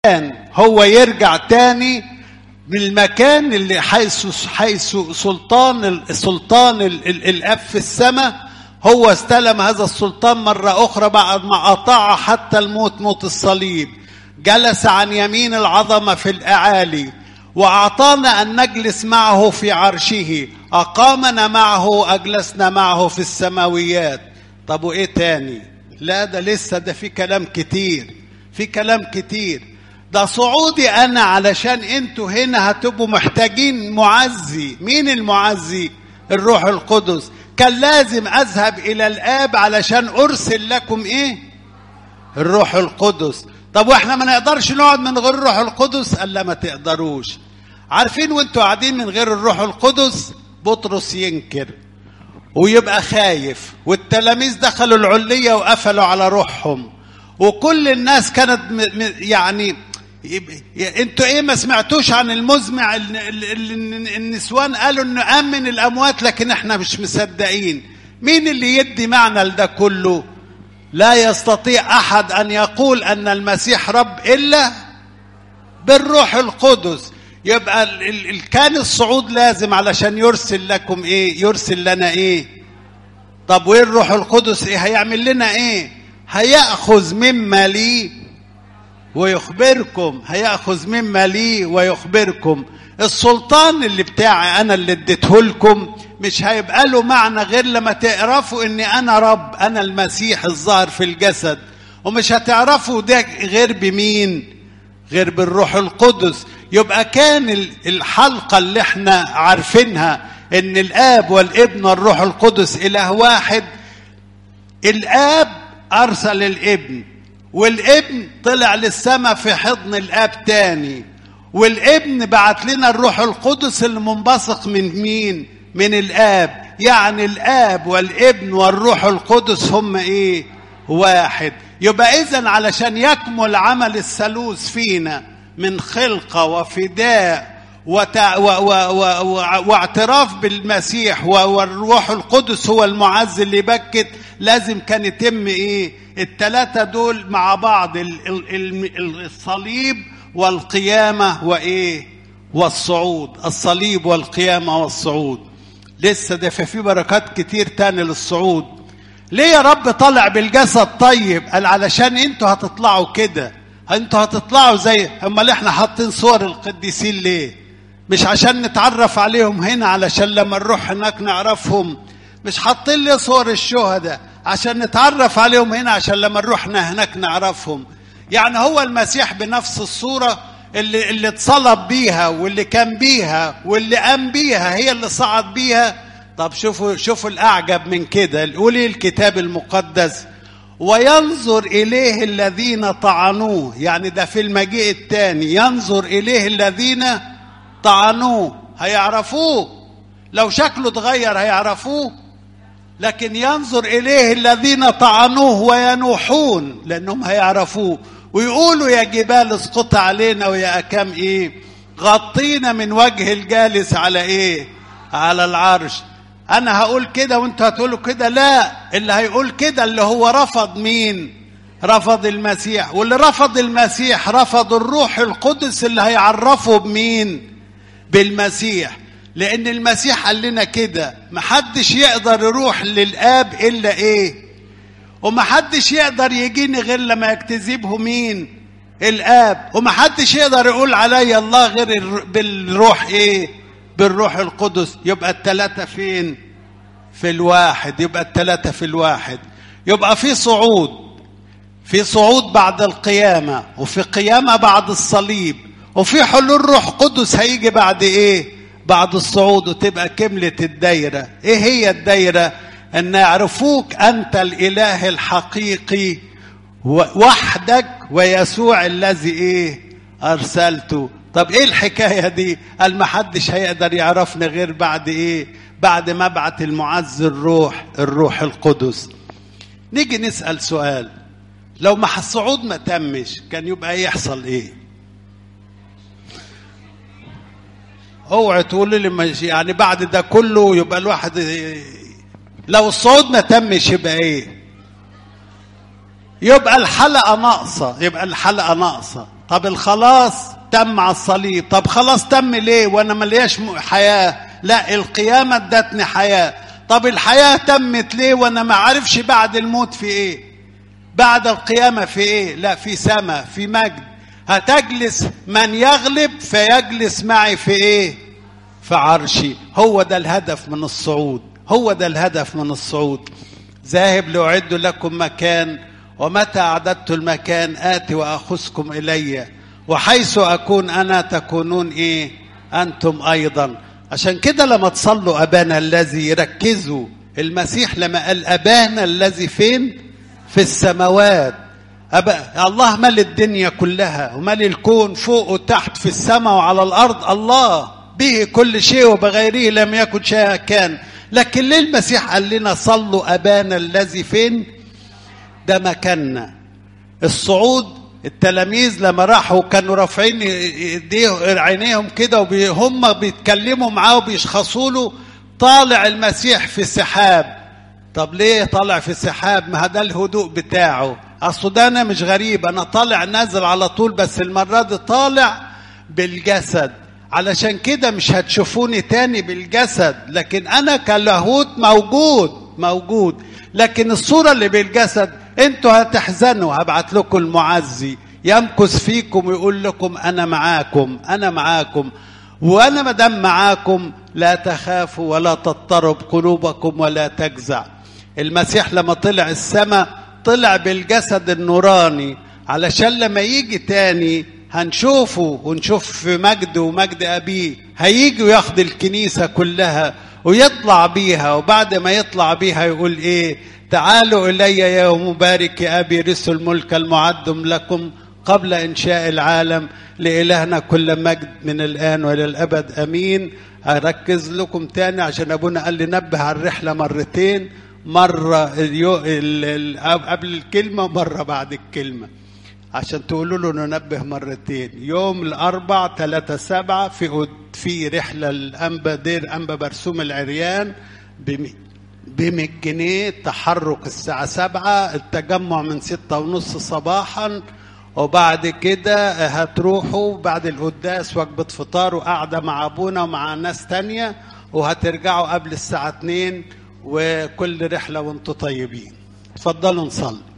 هو يرجع تاني من المكان اللي حيث حيث سلطان السلطان الاب في السماء هو استلم هذا السلطان مرة أخرى بعد ما أطاع حتى الموت موت الصليب جلس عن يمين العظمة في الأعالي وأعطانا أن نجلس معه في عرشه أقامنا معه أجلسنا معه في السماويات طب وإيه تاني لا ده لسه ده في كلام كتير في كلام كتير ده صعودي أنا علشان أنتوا هنا هتبقوا محتاجين معزي مين المعزي الروح القدس كان لازم اذهب الى الاب علشان ارسل لكم ايه الروح القدس طب واحنا ما نقدرش نقعد من غير الروح القدس قال لا ما تقدروش عارفين وانتوا قاعدين من غير الروح القدس بطرس ينكر ويبقى خايف والتلاميذ دخلوا العلية وقفلوا على روحهم وكل الناس كانت يعني انتوا ايه ما سمعتوش عن المزمع النسوان قالوا انه قام من الاموات لكن احنا مش مصدقين مين اللي يدي معنى لده كله لا يستطيع احد ان يقول ان المسيح رب الا بالروح القدس يبقى ال ال كان الصعود لازم علشان يرسل لكم ايه يرسل لنا ايه طب وين الروح القدس ايه هيعمل لنا ايه هياخذ مما لي ويخبركم هياخذ مما لي ويخبركم السلطان اللي بتاعي انا اللي اديته لكم مش هيبقى له معنى غير لما تعرفوا اني انا رب انا المسيح الظاهر في الجسد ومش هتعرفوا ده غير بمين غير بالروح القدس يبقى كان الحلقه اللي احنا عارفينها ان الاب والابن والروح القدس اله واحد الاب ارسل الابن والابن طلع للسماء في حضن الاب تاني والابن بعت لنا الروح القدس اللي منبثق من مين من الاب يعني الاب والابن والروح القدس هم ايه واحد يبقى اذا علشان يكمل عمل الثالوث فينا من خلقه وفداء وتع... و... و... و... واعتراف بالمسيح والروح القدس هو المعز اللي بكت لازم كان يتم ايه التلاتة دول مع بعض الصليب والقيامة وإيه والصعود الصليب والقيامة والصعود لسه ده في بركات كتير تاني للصعود ليه يا رب طالع بالجسد طيب قال علشان انتوا هتطلعوا كده انتوا هتطلعوا زي امال احنا حاطين صور القديسين ليه مش عشان نتعرف عليهم هنا علشان لما نروح هناك نعرفهم مش حاطين لي صور الشهداء عشان نتعرف عليهم هنا عشان لما نروح هناك نعرفهم يعني هو المسيح بنفس الصورة اللي اللي اتصلب بيها واللي كان بيها واللي قام بيها هي اللي صعد بيها طب شوفوا شوفوا الأعجب من كده قولي الكتاب المقدس وينظر إليه الذين طعنوه يعني ده في المجيء الثاني ينظر إليه الذين طعنوه هيعرفوه لو شكله اتغير هيعرفوه لكن ينظر إليه الذين طعنوه وينوحون لأنهم هيعرفوه ويقولوا يا جبال اسقط علينا ويا أكام إيه غطينا من وجه الجالس على إيه على العرش أنا هقول كده وأنتوا هتقولوا كده لا اللي هيقول كده اللي هو رفض مين رفض المسيح واللي رفض المسيح رفض الروح القدس اللي هيعرفه بمين بالمسيح لان المسيح قال لنا كده محدش يقدر يروح للاب الا ايه ومحدش يقدر يجيني غير لما يجتذبه مين الاب ومحدش يقدر يقول علي الله غير بالروح ايه بالروح القدس يبقى التلاتة فين في الواحد يبقى التلاتة في الواحد يبقى في صعود في صعود بعد القيامة وفي قيامة بعد الصليب وفي حلول روح قدس هيجي بعد ايه بعد الصعود وتبقى كملت الدايرة ايه هي الدايرة ان يعرفوك انت الاله الحقيقي وحدك ويسوع الذي ايه ارسلته طب ايه الحكاية دي قال ما حدش هيقدر يعرفنا غير بعد ايه بعد ما ابعت المعز الروح الروح القدس نيجي نسأل سؤال لو ما الصعود ما تمش كان يبقى يحصل ايه اوعى تقول لي يعني بعد ده كله يبقى الواحد لو الصعود ما تمش يبقى ايه يبقى الحلقه ناقصه يبقى الحلقه ناقصه طب الخلاص تم على الصليب طب خلاص تم ليه وانا ملياش حياه لا القيامه ادتني حياه طب الحياه تمت ليه وانا ما عارفش بعد الموت في ايه بعد القيامه في ايه لا في سماء في مجد هتجلس من يغلب فيجلس معي في ايه في عرشي هو ده الهدف من الصعود هو ده الهدف من الصعود ذاهب لاعد لكم مكان ومتى اعددت المكان اتي واخذكم الي وحيث اكون انا تكونون ايه انتم ايضا عشان كده لما تصلوا ابانا الذي ركزوا المسيح لما قال ابانا الذي فين في السماوات أبا الله مال الدنيا كلها ومال الكون فوق وتحت في السماء وعلى الارض الله به كل شيء وبغيره لم يكن شيئا كان لكن ليه المسيح قال لنا صلوا ابانا الذي فين ده مكاننا الصعود التلاميذ لما راحوا كانوا رافعين ايديه عينيهم كده وهم بيتكلموا معاه وبيشخصوا له طالع المسيح في سحاب طب ليه طالع في سحاب ما ده الهدوء بتاعه اصل ده انا مش غريب انا طالع نازل على طول بس المره دي طالع بالجسد علشان كده مش هتشوفوني تاني بالجسد لكن انا كلاهوت موجود موجود لكن الصوره اللي بالجسد انتوا هتحزنوا هبعت لكم المعزي يمكث فيكم ويقول لكم انا معاكم انا معاكم وانا ما دام معاكم لا تخافوا ولا تضطرب قلوبكم ولا تجزع المسيح لما طلع السماء طلع بالجسد النوراني علشان لما يجي تاني هنشوفه ونشوف في مجد ومجد أبيه هيجي وياخد الكنيسة كلها ويطلع بيها وبعد ما يطلع بيها يقول إيه تعالوا إلي يا مبارك أبي رسل الملك المعد لكم قبل إنشاء العالم لإلهنا كل مجد من الآن وإلى الأبد أمين أركز لكم تاني عشان أبونا قال لي نبه على الرحلة مرتين مرة اليو... ال... ال... قبل الكلمة ومرة بعد الكلمة عشان تقولوا له ننبه مرتين يوم الأربع ثلاثة سبعة في في رحلة الأنبا دير أنبا برسوم العريان ب جنيه تحرك الساعة سبعة التجمع من ستة ونص صباحا وبعد كده هتروحوا بعد القداس وجبة فطار وقعدة مع أبونا ومع ناس تانية وهترجعوا قبل الساعة اتنين وكل رحلة وانتم طيبين اتفضلوا نصلي